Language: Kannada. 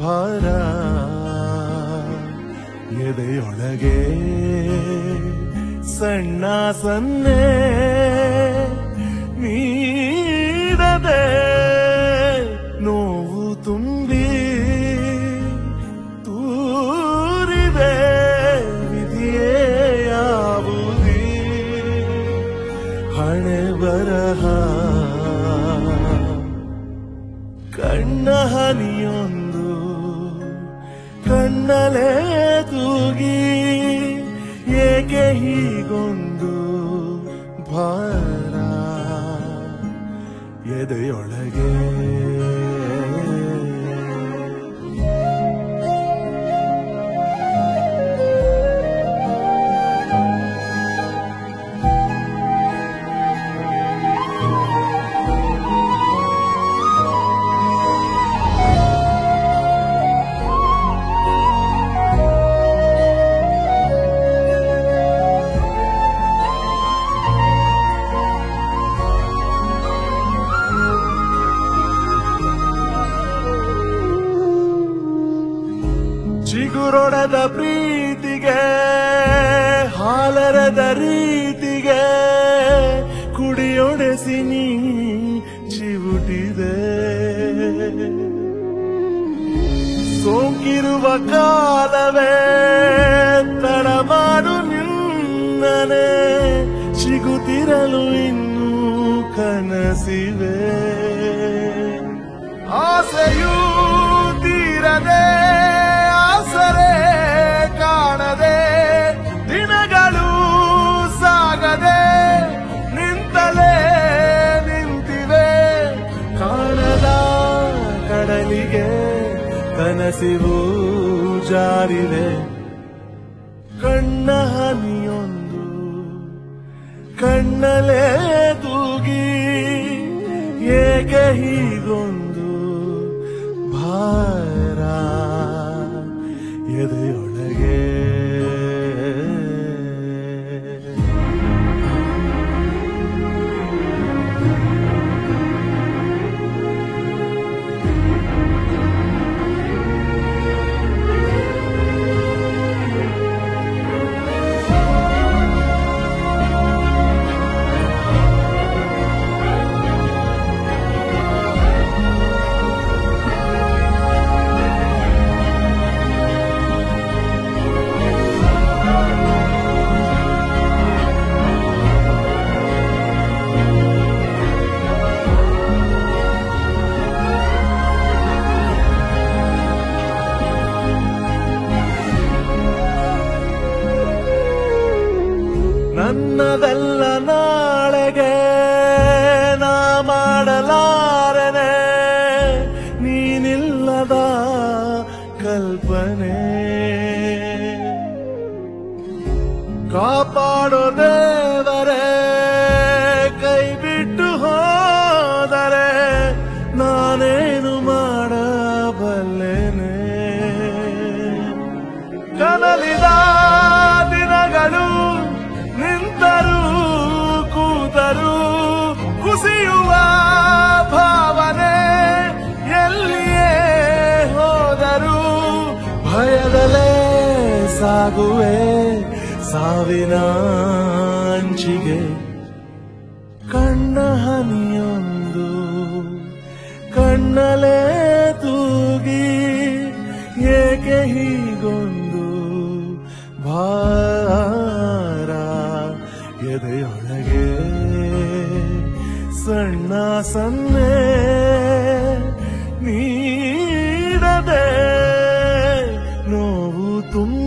ಭಾರ ಎದೆಯೊಳಗೆ ಸಣ್ಣ ಸನ್ನೆ ನೀಡದೆ ನೋವು ತುಂಬಿ ತೂರಿದೆ ವಿಧಿಯೇ ಯಾವುದೇ ಹಣೆ ಬರಹ ಕಣ್ಣ ಹನಿಯೊಂದು ಕಣ್ಣಲೇ ತೂಗಿ ಏಕೆ ಹೀಗೊಂದು ಭಾರ ಎದೆಯೊಳಗೆ ಚಿಗುರೊಡೆದ ಪ್ರೀತಿಗೆ ಹಾಲರದ ರೀತಿಗೆ ಕುಡಿಯೊಡೆಸಿ ನೀ ಚಿವುಟಿದೆ ಸೋಂಕಿರುವ ಕಾಲವೇ ತಡಮಾಡು ನಿನ್ನನೆ ಸಿಗುತ್ತಿರಲು ಇನ್ನೂ ಕನಸಿವೆ ಆಸೆಯೂ ತೀರದೆ ಆಸರೆ ಕಾಣದೆ ದಿನಗಳು ಸಾಗದೆ ನಿಂತಲೇ ನಿಂತಿವೆ ಕಾಣದ ಕಡಲಿಗೆ ಕನಸಿವು ಜಾರಿವೆ ಕಣ್ಣ ಹನಿಯೊಂದು ಕಣ್ಣಲೇ ತೂಗಿ ಏಕೆ ಹೀಗೊಂದು ಭಾರ ಎದೆಯೊಳಗೆ ನನ್ನದೆಲ್ಲ ನಾಳೆಗೆ ನಾ ಮಾಡಲಾರನೆ ನೀನಿಲ್ಲದ ಕಲ್ಪನೆ ಕಾಪಾಡೋ ದೇವರೇ ಕೈ ಬಿಟ್ಟು ಹೋದರೆ ನಾನೇನು ಮಾಡಬಲ್ಲೆನೆ ಕನಲಿದ ದಿನಗಳು ನಿಂತರೂ ಕೂತರೂ ಕುಸಿಯುವ ಭಾವನೆ ಎಲ್ಲಿಯೇ ಹೋದರೂ ಭಯದಲೇ ಸಾಗುವೆ ಸಾವಿನ ಅಂಚಿಗೆ ಕಣ್ಣ ಹನಿಯೊಂದು ಕಣ್ಣಲೇ ತೂಗಿ ಏಕೆ ಹೀಗೊಂದು ಭಾರ ಎದೆಯೊಳಗೆ ಸಣ್ಣ ಸನ್ನೆ ನೀಡದೆ ನೋವು ತುಂಬ